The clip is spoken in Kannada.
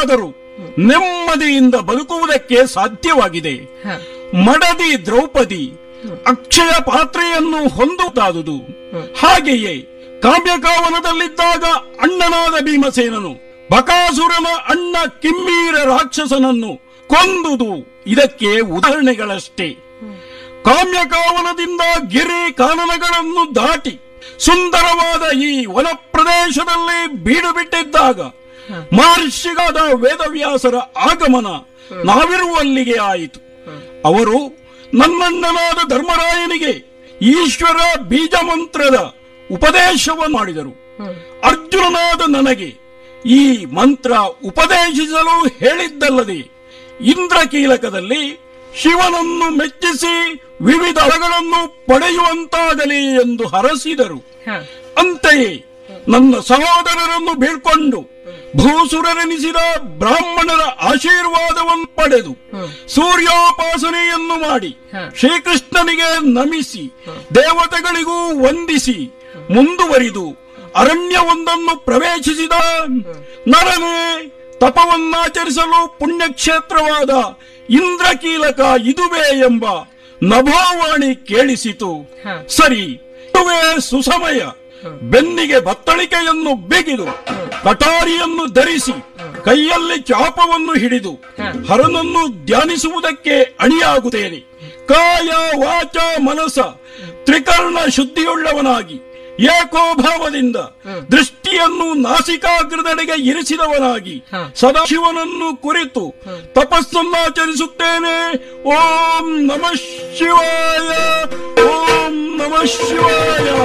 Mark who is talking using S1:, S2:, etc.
S1: ಕ್ಷಣವಾದರೂ ನೆಮ್ಮದಿಯಿಂದ ಬದುಕುವುದಕ್ಕೆ ಸಾಧ್ಯವಾಗಿದೆ
S2: ಹ.
S1: ಮಡದಿ ದ್ರೌಪದಿ ಅಕ್ಷಯ ಪಾತ್ರೆಯನ್ನು ಹೊಂದುತ್ತಾದುದು ಹಾಗೆಯೇ ಕಾಮ್ಯಕಾವನದಲ್ಲಿದ್ದಾಗ ಅಣ್ಣನಾದ ಭೀಮಸೇನನು ಬಕಾಸುರನ ಅಣ್ಣ ಕಿಮ್ಮೀರ ರಾಕ್ಷಸನನ್ನು ಕೊಂದುದು ಇದಕ್ಕೆ ಉದಾಹರಣೆಗಳಷ್ಟೇ ಕಾಮ್ಯಕಾವನದಿಂದ ಗಿರಿ ಕಾನನಗಳನ್ನು ದಾಟಿ ಸುಂದರವಾದ ಈ ವನ ಪ್ರದೇಶದಲ್ಲಿ ಬೀಡು ಬಿಟ್ಟಿದ್ದಾಗ ಮಹರ್ಷಿಗಾದ ವೇದವ್ಯಾಸರ ಆಗಮನ ನಾವಿರುವಲ್ಲಿಗೆ ಆಯಿತು ಅವರು ನನ್ನಣ್ಣನಾದ ಧರ್ಮರಾಯನಿಗೆ ಈಶ್ವರ ಬೀಜ ಮಂತ್ರದ ಉಪದೇಶವನ್ನು ಮಾಡಿದರು ಅರ್ಜುನನಾದ ನನಗೆ ಈ ಮಂತ್ರ ಉಪದೇಶಿಸಲು ಹೇಳಿದ್ದಲ್ಲದೆ ಇಂದ್ರಕೀಲಕದಲ್ಲಿ ಶಿವನನ್ನು ಮೆಚ್ಚಿಸಿ ವಿವಿಧ ವರಗಳನ್ನು ಪಡೆಯುವಂತಾಗಲಿ ಎಂದು ಹರಸಿದರು
S2: ಹ.
S1: ಅಂತೆಯೇ ನನ್ನ ಸಹೋದರರನ್ನು ಬೀಳ್ಕೊಂಡು ಭೂಸುರರೆನಿಸಿದ ಬ್ರಾಹ್ಮಣರ ಆಶೀರ್ವಾದವನ್ನು ಪಡೆದು ಸೂರ್ಯೋಪಾಸನೆಯನ್ನು ಮಾಡಿ
S2: ಹ.
S1: ಶ್ರೀಕೃಷ್ಣನಿಗೆ ನಮಿಸಿ ದೇವತೆಗಳಿಗೂ ವಂದಿಸಿ ಮುಂದುವರಿದು ಅರಣ್ಯವೊಂದನ್ನು ಪ್ರವೇಶಿಸಿದ ನರನೇ ತಪವನ್ನಾಚರಿಸಲು ಪುಣ್ಯಕ್ಷೇತ್ರವಾದ ಇಂದ್ರಕೀಲಕ ಇದುವೇ ಎಂಬ ನಭೋವಾಣಿ ಕೇಳಿಸಿತು
S2: ಹ.
S1: ಸರಿ ಇದುವೇ ಸುಸಮಯ ಬೆನ್ನಿಗೆ ಬತ್ತಳಿಕೆಯನ್ನು ಬಿಗಿದು ಕಟಾರಿಯನ್ನು ಧರಿಸಿ ಕೈಯಲ್ಲಿ ಚಾಪವನ್ನು ಹಿಡಿದು ಹರನನ್ನು ಧ್ಯಾನಿಸುವುದಕ್ಕೆ ಅಣಿಯಾಗುತ್ತೇನೆ ಕಾಯ ವಾಚ ಮನಸ ತ್ರಿಕರ್ಣ ಶುದ್ಧಿಯುಳ್ಳವನಾಗಿ ಏಕೋಭಾವದಿಂದ ದೃಷ್ಟಿಯನ್ನು ನಾಸಿಕಾಗ್ರದೆಡೆಗೆ ಇರಿಸಿದವನಾಗಿ
S2: ಹ.
S1: ಸದಾಶಿವನನ್ನು ಕುರಿತು ತಪಸ್ಸನ್ನಾಚರಿಸುತ್ತೇನೆ ಓಂ ನಮಃ ಶಿವಾಯ ಓಂ ನಮಃ ಶಿವಾಯ